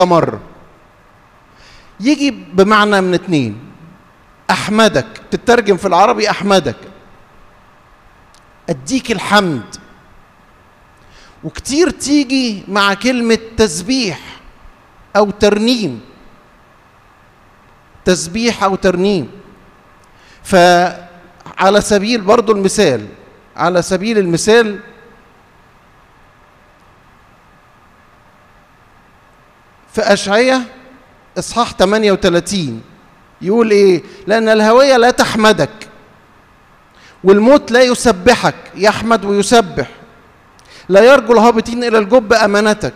مرة يجي بمعنى من اتنين أحمدك تترجم في العربي أحمدك أديك الحمد وكتير تيجي مع كلمة تسبيح أو ترنيم تسبيح أو ترنيم فعلى سبيل برضو المثال على سبيل المثال في أشعية إصحاح 38 يقول إيه؟ لأن الهوية لا تحمدك والموت لا يسبحك يحمد ويسبح لا يرجو الهابطين إلى الجب أمانتك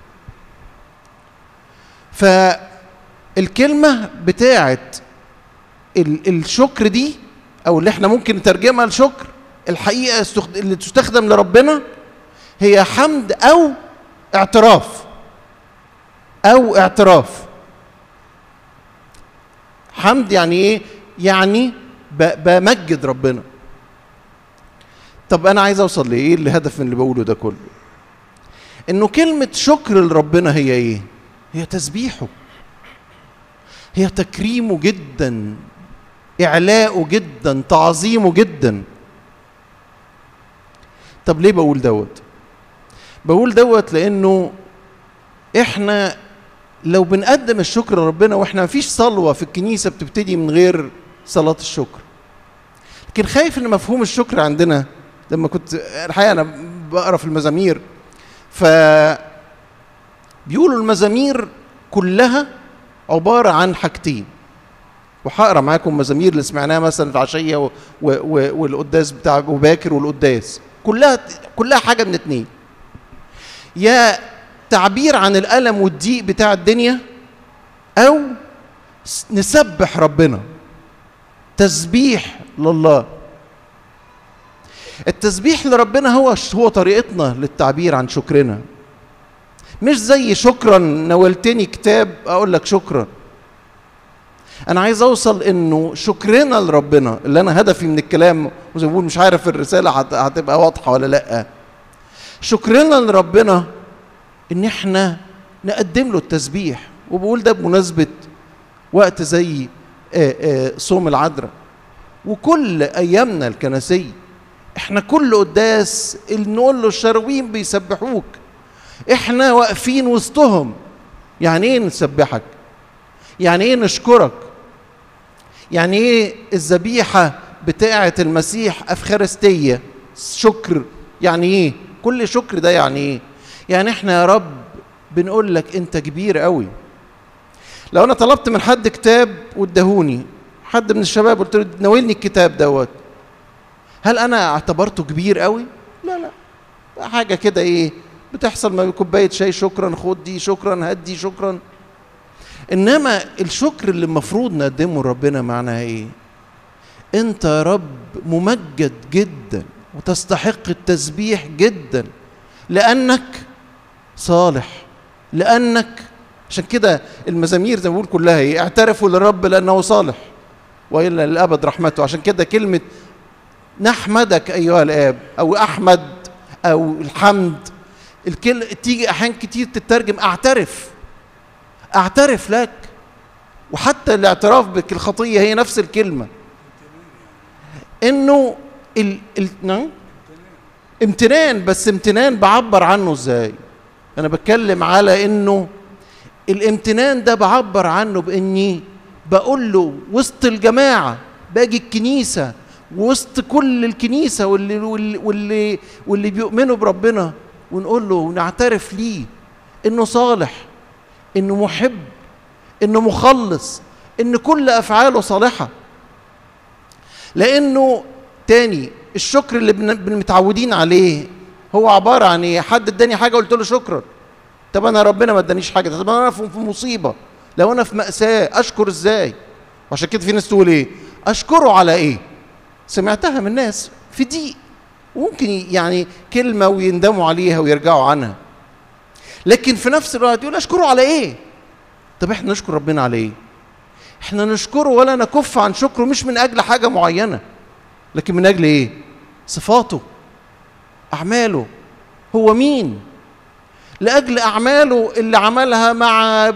فالكلمة بتاعت الشكر دي أو اللي احنا ممكن نترجمها لشكر الحقيقة اللي تستخدم لربنا هي حمد أو اعتراف أو اعتراف حمد يعني إيه؟ يعني بمجد ربنا طب أنا عايز أوصل لإيه الهدف من اللي بقوله ده كله إنه كلمة شكر لربنا هي إيه؟ هي تسبيحه هي تكريمه جدا إعلاؤه جدا تعظيمه جدا طب ليه بقول دوت بقول دوت لأنه إحنا لو بنقدم الشكر لربنا واحنا مفيش صلوه في الكنيسه بتبتدي من غير صلاه الشكر لكن خايف ان مفهوم الشكر عندنا لما كنت الحقيقه انا بقرا في المزامير ف بيقولوا المزامير كلها عباره عن حاجتين وهقرا معاكم مزامير اللي سمعناها مثلا في عشيه و... و... و... والقداس بتاع وباكر والقداس كلها كلها حاجه من اتنين يا تعبير عن الألم والضيق بتاع الدنيا أو نسبح ربنا تسبيح لله التسبيح لربنا هو هو طريقتنا للتعبير عن شكرنا مش زي شكرا نولتني كتاب اقول لك شكرا انا عايز اوصل انه شكرنا لربنا اللي انا هدفي من الكلام وزي ما بقول مش عارف الرساله هتبقى واضحه ولا لا شكرنا لربنا ان احنا نقدم له التسبيح وبقول ده بمناسبه وقت زي صوم العذراء وكل ايامنا الكنسيه احنا كل قداس اللي نقول له الشراويم بيسبحوك احنا واقفين وسطهم يعني ايه نسبحك يعني ايه نشكرك يعني ايه الذبيحه بتاعه المسيح افخارستيه شكر يعني ايه كل شكر ده يعني ايه يعني احنا يا رب بنقول لك انت كبير قوي لو انا طلبت من حد كتاب وادهوني حد من الشباب قلت له ناولني الكتاب دوت هل انا اعتبرته كبير قوي لا لا حاجه كده ايه بتحصل ما كوبايه شاي شكرا خد دي شكرا هدي شكرا انما الشكر اللي المفروض نقدمه لربنا معناها ايه انت يا رب ممجد جدا وتستحق التسبيح جدا لانك صالح لانك عشان كده المزامير زي ما بقول كلها ايه اعترفوا للرب لانه صالح والا للابد رحمته عشان كده كلمه نحمدك ايها الاب او احمد او الحمد الكل تيجي احيان كتير تترجم اعترف اعترف لك وحتى الاعتراف بالخطيه هي نفس الكلمه انه ال... ال... نعم امتنان بس امتنان بعبر عنه ازاي انا بتكلم على انه الامتنان ده بعبر عنه باني بقول له وسط الجماعه باجي الكنيسه وسط كل الكنيسه واللي واللي واللي, واللي بيؤمنوا بربنا ونقول له ونعترف ليه انه صالح انه محب انه مخلص ان كل افعاله صالحه لانه تاني الشكر اللي متعودين عليه هو عباره عن ايه حد اداني حاجه قلت له شكرا طب انا ربنا ما ادانيش حاجه طب انا في مصيبه لو انا في ماساه اشكر ازاي وعشان كده في ناس تقول ايه اشكره على ايه سمعتها من ناس في ضيق وممكن يعني كلمه ويندموا عليها ويرجعوا عنها لكن في نفس الوقت يقول اشكره على ايه طب احنا نشكر ربنا على ايه احنا نشكره ولا نكف عن شكره مش من اجل حاجه معينه لكن من اجل ايه صفاته اعماله هو مين لاجل اعماله اللي عملها مع